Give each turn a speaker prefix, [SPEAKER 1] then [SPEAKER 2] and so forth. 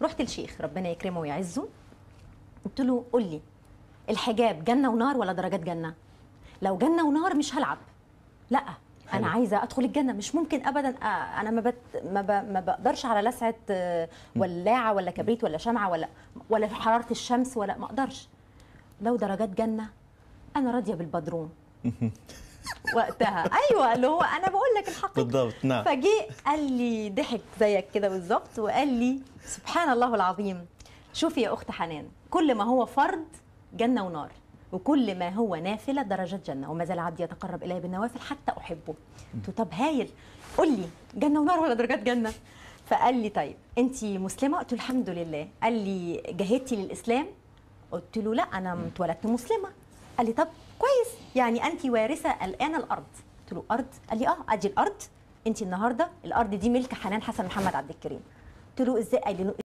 [SPEAKER 1] رحت الشيخ ربنا يكرمه ويعزه قلت له قول لي الحجاب جنه ونار ولا درجات جنه لو جنه ونار مش هلعب لا
[SPEAKER 2] حلو.
[SPEAKER 1] انا عايزه ادخل الجنه مش ممكن ابدا آه، انا ما بت ما, ب... ما بقدرش على لسعه آه، ولاعه ولا كبريت ولا شمعه ولا ولا في حراره الشمس ولا ما اقدرش لو درجات جنه انا راضيه بالبدروم وقتها ايوه اللي هو انا بقول لك الحقيقه
[SPEAKER 2] بالضبط نعم
[SPEAKER 1] فجه قال لي ضحك زيك كده بالظبط وقال لي سبحان الله العظيم شوفي يا اخت حنان كل ما هو فرض جنه ونار وكل ما هو نافله درجات جنه وما زال عبدي يتقرب الي بالنوافل حتى احبه قلت له طب هايل قول لي جنه ونار ولا درجات جنه فقال لي طيب انت مسلمه قلت له الحمد لله قال لي جاهدتي للاسلام قلت له لا انا اتولدت مسلمه قال لي طب كويس يعني انت وارثه الان الارض قلت له ارض قال لي اه ادي الارض انت النهارده الارض دي ملك حنان حسن محمد عبد الكريم قلت له ازاي قال لي